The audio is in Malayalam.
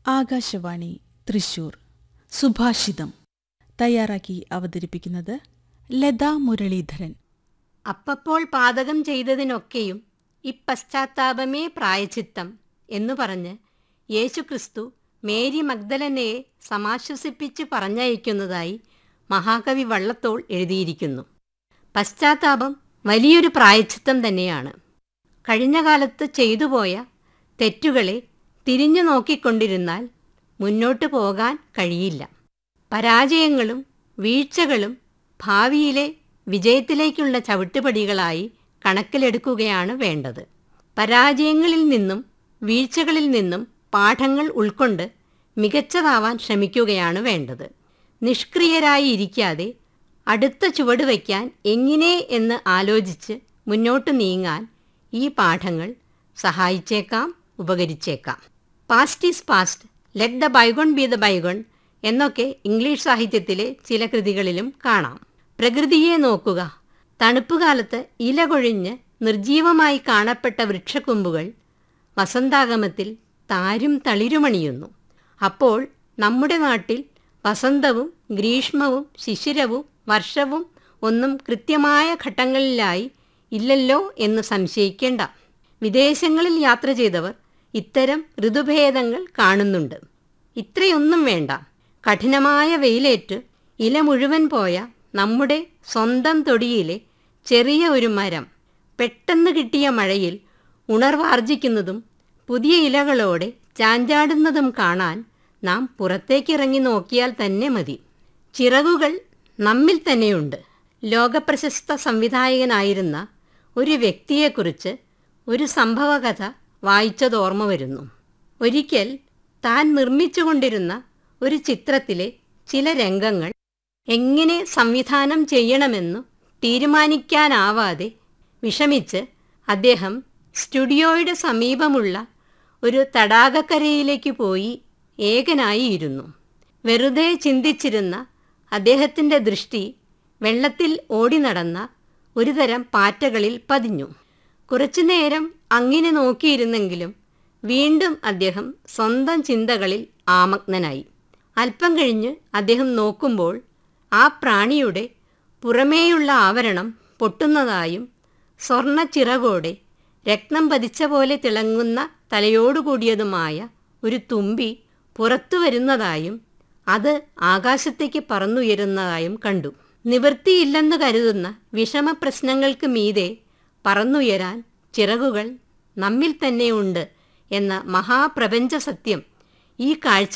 ആകാശവാണി തൃശൂർ സുഭാഷിതം തയ്യാറാക്കി അവതരിപ്പിക്കുന്നത് ലതാ മുരളീധരൻ അപ്പപ്പോൾ പാതകം ചെയ്തതിനൊക്കെയും ഇപ്പശ്ചാത്താപമേ പ്രായച്ചിത്തം എന്നു പറഞ്ഞ് യേശുക്രിസ്തു മേരി മഗ്ദലനയെ സമാശ്വസിപ്പിച്ച് പറഞ്ഞയക്കുന്നതായി മഹാകവി വള്ളത്തോൾ എഴുതിയിരിക്കുന്നു പശ്ചാത്താപം വലിയൊരു പ്രായച്ചിത്തം തന്നെയാണ് കഴിഞ്ഞ കാലത്ത് ചെയ്തുപോയ തെറ്റുകളെ തിരിഞ്ഞു നോക്കിക്കൊണ്ടിരുന്നാൽ മുന്നോട്ടു പോകാൻ കഴിയില്ല പരാജയങ്ങളും വീഴ്ചകളും ഭാവിയിലെ വിജയത്തിലേക്കുള്ള ചവിട്ടുപടികളായി കണക്കിലെടുക്കുകയാണ് വേണ്ടത് പരാജയങ്ങളിൽ നിന്നും വീഴ്ചകളിൽ നിന്നും പാഠങ്ങൾ ഉൾക്കൊണ്ട് മികച്ചതാവാൻ ശ്രമിക്കുകയാണ് വേണ്ടത് നിഷ്ക്രിയരായി ഇരിക്കാതെ അടുത്ത ചുവട് വയ്ക്കാൻ എങ്ങനെ എന്ന് ആലോചിച്ച് മുന്നോട്ട് നീങ്ങാൻ ഈ പാഠങ്ങൾ സഹായിച്ചേക്കാം ഉപകരിച്ചേക്കാം past is past let the bygone be the bygone എന്നൊക്കെ ഇംഗ്ലീഷ് സാഹിത്യത്തിലെ ചില കൃതികളിലും കാണാം പ്രകൃതിയെ നോക്കുക തണുപ്പുകാലത്ത് ഇല കൊഴിഞ്ഞ് നിർജീവമായി കാണപ്പെട്ട വൃക്ഷക്കൊമ്പുകൾ വസന്താഗമത്തിൽ താരും തളിരുമണിയുന്നു അപ്പോൾ നമ്മുടെ നാട്ടിൽ വസന്തവും ഗ്രീഷ്മവും ശിശിരവും വർഷവും ഒന്നും കൃത്യമായ ഘട്ടങ്ങളിലായി ഇല്ലല്ലോ എന്ന് സംശയിക്കേണ്ട വിദേശങ്ങളിൽ യാത്ര ചെയ്തവർ ഇത്തരം ഋതുഭേദങ്ങൾ കാണുന്നുണ്ട് ഇത്രയൊന്നും വേണ്ട കഠിനമായ വെയിലേറ്റ് ഇല മുഴുവൻ പോയ നമ്മുടെ സ്വന്തം തൊടിയിലെ ചെറിയ ഒരു മരം പെട്ടെന്ന് കിട്ടിയ മഴയിൽ ഉണർവാർജിക്കുന്നതും പുതിയ ഇലകളോടെ ചാഞ്ചാടുന്നതും കാണാൻ നാം പുറത്തേക്കിറങ്ങി നോക്കിയാൽ തന്നെ മതി ചിറകുകൾ നമ്മിൽ തന്നെയുണ്ട് ലോകപ്രശസ്ത സംവിധായകനായിരുന്ന ഒരു വ്യക്തിയെക്കുറിച്ച് ഒരു സംഭവകഥ വായിച്ചതോർമ്മ വരുന്നു ഒരിക്കൽ താൻ നിർമ്മിച്ചുകൊണ്ടിരുന്ന ഒരു ചിത്രത്തിലെ ചില രംഗങ്ങൾ എങ്ങനെ സംവിധാനം ചെയ്യണമെന്നു തീരുമാനിക്കാനാവാതെ വിഷമിച്ച് അദ്ദേഹം സ്റ്റുഡിയോയുടെ സമീപമുള്ള ഒരു തടാകക്കരയിലേക്ക് പോയി ഏകനായി ഇരുന്നു വെറുതെ ചിന്തിച്ചിരുന്ന അദ്ദേഹത്തിൻ്റെ ദൃഷ്ടി വെള്ളത്തിൽ ഓടി നടന്ന ഒരുതരം പാറ്റകളിൽ പതിഞ്ഞു കുറച്ചുനേരം അങ്ങനെ നോക്കിയിരുന്നെങ്കിലും വീണ്ടും അദ്ദേഹം സ്വന്തം ചിന്തകളിൽ ആമഗ്നനായി അല്പം കഴിഞ്ഞ് അദ്ദേഹം നോക്കുമ്പോൾ ആ പ്രാണിയുടെ പുറമേയുള്ള ആവരണം പൊട്ടുന്നതായും സ്വർണ്ണ ചിറകോടെ രക്തം പതിച്ച പോലെ തിളങ്ങുന്ന തലയോടുകൂടിയതുമായ ഒരു തുമ്പി പുറത്തു വരുന്നതായും അത് ആകാശത്തേക്ക് പറന്നുയരുന്നതായും കണ്ടു നിവൃത്തിയില്ലെന്ന് കരുതുന്ന വിഷമപ്രശ്നങ്ങൾക്ക് മീതെ പറന്നുയരാൻ ചിറകുകൾ നമ്മിൽ തന്നെ ഉണ്ട് എന്ന മഹാപ്രപഞ്ച സത്യം ഈ കാഴ്ച